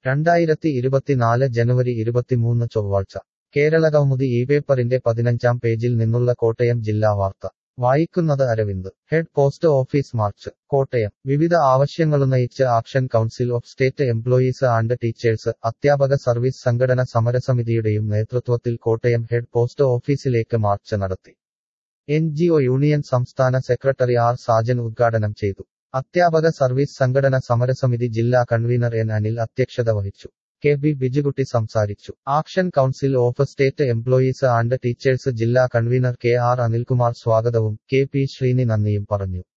രണ്ടായിരത്തി ഇരുപത്തിനാല് ജനുവരി ഇരുപത്തിമൂന്ന് ചൊവ്വാഴ്ച കേരളകൗമുദി ഈ പേപ്പറിന്റെ പതിനഞ്ചാം പേജിൽ നിന്നുള്ള കോട്ടയം ജില്ലാ വാർത്ത വായിക്കുന്നത് Aravind head post office march Kottayam വിവിധ ആവശ്യങ്ങളുന്നയിച്ച് action council of state employees and teachers അധ്യാപക സർവീസ് സംഘടന സമരസമിതിയുടെയും നേതൃത്വത്തിൽ കോട്ടയം ഹെഡ് പോസ്റ്റ് ഓഫീസിലേക്ക് മാർച്ച് നടത്തി എൻ ജി ഒ യൂണിയൻ സംസ്ഥാന സെക്രട്ടറി ആർ സാജൻ ഉദ്ഘാടനം ചെയ്തു അധ്യാപക സർവീസ് സംഘടന സമരസമിതി ജില്ലാ കൺവീനർ എൻ അനിൽ അധ്യക്ഷത വഹിച്ചു കെ ബി ബിജുകുട്ടി സംസാരിച്ചു action council of state employees and teachers ജില്ലാ കൺവീനർ കെ ആർ അനിൽകുമാർ സ്വാഗതവും കെ പി ശ്രീനി നന്ദിയും പറഞ്ഞു